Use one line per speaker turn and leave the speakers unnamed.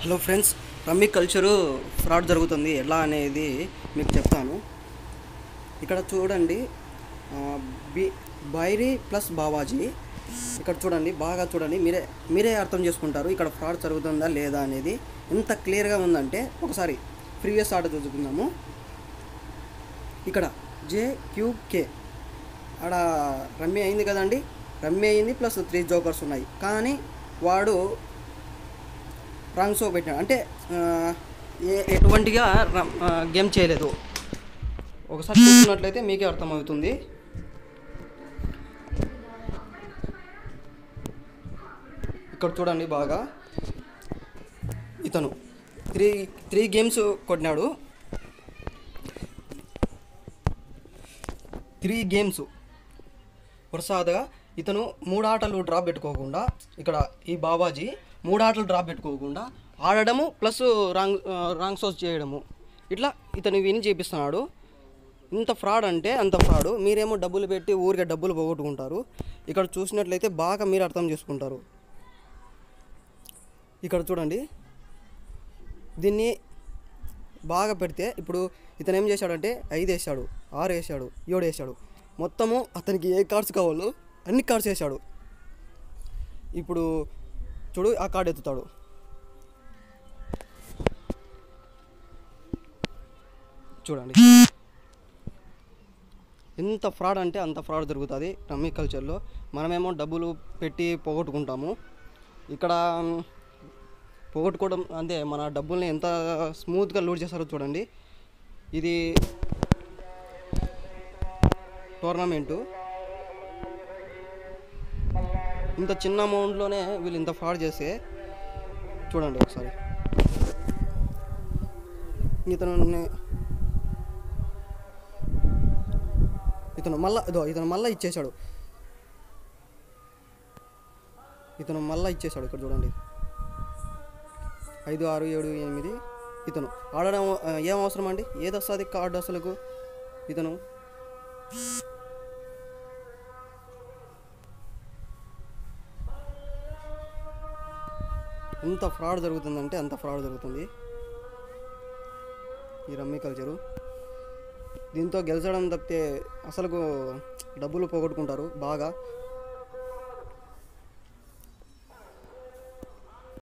hello friends Rummy Culture fraud జరుగుతుంది ఎలా అనేది మీకు చెప్తాను ఇక్కడ చూడండి ఆ, బి బైరీ ప్లస్ బావాజీ ఇక్కడ చూడండి బాగా చూడండి మీరే మీరే అర్థం చేసుకుంటారు ఇక్కడ ఫ్రాడ్ జరుగుతుందా లేదా అనేది ఎంత క్లియర్గా ఉందంటే ఒకసారి ప్రీవియస్ ఆర్డర్ చూసుకుందాము ఇక్కడ జే క్యూబ్ కే ఆడ రమ్మీ అయింది కదండి రమ్మీ అయింది ప్లస్ త్రీ జోకర్స్ ఉన్నాయి కానీ వాడు రాంగ్ సో పెట్టాడు అంటే ఆ, ఏ ఎటువంటిగా ర- ఆ, గేమ్ చేయలేదు ఒకసారి చూసుకున్నట్లయితే మీకే అర్థమవుతుంది ఇక్కడ చూడండి బాగా ఇతను త్రీ త్రీ గేమ్స్ కొట్టినాడు త్రీ గేమ్స్ వరుసగా ఇతను మూడు ఆటలు డ్రాప్ పెట్టుకోకుండా ఇక్కడ ఈ బాబాజీ మూడు ఆటలు డ్రాప్ పెట్టుకోకుండా ఆడడము ప్లస్ రాంగ్ ఆ, రాంగ్ సోర్స్ చేయడము ఇట్లా ఇతను విని చేపిస్తున్నాడు ఇంత ఫ్రాడ్ అంటే అంత ఫ్రాడ్ మీరేమో డబ్బులు పెట్టి ఊరికే డబ్బులు పోగొట్టుకుంటారు ఇక్కడ చూసినట్లయితే బాగా మీరు అర్థం చేసుకుంటారు ఇక్కడ చూడండి దీన్ని బాగా పెడితే ఇప్పుడు ఇతను ఏం చేశాడంటే ఐదు వేసాడు ఆరు వేసాడు ఏడు వేసాడు మొత్తము అతనికి ఏ కార్డ్స్ కావాలో అన్ని కార్డ్స్ వేసాడు ఇప్పుడు చూడు ఆ కార్డు ఎత్తుతాడు చూడండి ఎంత ఫ్రాడ్ అంటే అంత ఫ్రాడ్ జరుగుతుంది రమ్మీ కల్చర్లో మనమేమో డబ్బులు పెట్టి పోగొట్టుకుంటాము ఇక్కడ మ్, పోగొట్టుకోవడం అంటే మన డబ్బుల్ని ఎంత స్మూత్గా లూడ్ చేస్తారో చూడండి ఇది టోర్నమెంటు ఇంత చిన్న అమౌంట్లోనే వీళ్ళు ఇంత ఫ్రాడ్ చేస్తే చూడండి ఒకసారి ఇతను నే- ఇతను మళ్ళా ఇదో ఇతను మళ్ళీ ఇచ్చేశాడు ఇతను మళ్ళీ ఇచ్చేశాడు ఇక్కడ చూడండి ఐదు ఆరు ఏడు ఎనిమిది ఇతను ఆడడం ఆ, ఏం అవసరం అండి ఏది వస్తుంది కార్డు అసలుకు ఇతను ఎంత ఫ్రాడ్ జరుగుతుందంటే అంత ఫ్రాడ్ జరుగుతుంది ఈ రమ్మీ కల్చరు దీంతో గెలిచడం తప్పితే అసలుకు డబ్బులు పోగొట్టుకుంటారు బాగా